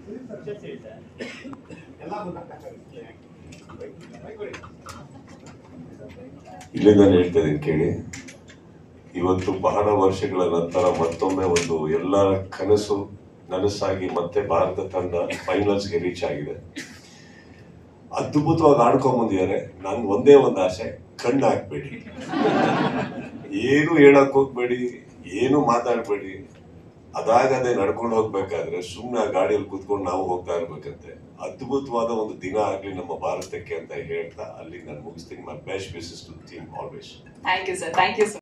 ಇಲ್ಲೇ ನಾನು ಹೇಳ್ತಾ ಇದ್ದೀನಿ ಕೇಳಿ ಇವತ್ತು ಬಹಳ ವರ್ಷಗಳ ನಂತರ ಮತ್ತೊಮ್ಮೆ ಒಂದು ಎಲ್ಲರ ಕನಸು ನನಸಾಗಿ ಮತ್ತೆ ಭಾರತ ತಂಡ ಫೈನಲ್ಸ್ಗೆ ರೀಚ್ ಆಗಿದೆ ಅದ್ಭುತವಾಗಿ ಆಡ್ಕೊಂಡ್ ಬಂದಿದ್ದಾರೆ ನನ್ ಒಂದೇ ಒಂದು ಆಸೆ ಕಣ್ಣು ಹಾಕ್ಬೇಡಿ ಏನು ಹೇಳಕ್ ಹೋಗ್ಬೇಡಿ ಏನು ಮಾತಾಡ್ಬೇಡಿ ಅದಾಗದೆ ನಡ್ಕೊಂಡು ಹೋಗ್ಬೇಕಾದ್ರೆ ಸುಮ್ಮನೆ ಆ ಗಾಡಿಯಲ್ಲಿ ಕೂತ್ಕೊಂಡು ನಾವು ಹೋಗ್ತಾ ಇರ್ಬೇಕಂತೆ ಅದ್ಭುತವಾದ ಒಂದು ದಿನ ಆಗ್ಲಿ ನಮ್ಮ ಭಾರತಕ್ಕೆ ಅಂತ ಹೇಳ್ತಾ ಅಲ್ಲಿ ನಾನು ಮುಗಿಸ್ತೀನಿ my best wishes to team always thank you sir thank you sir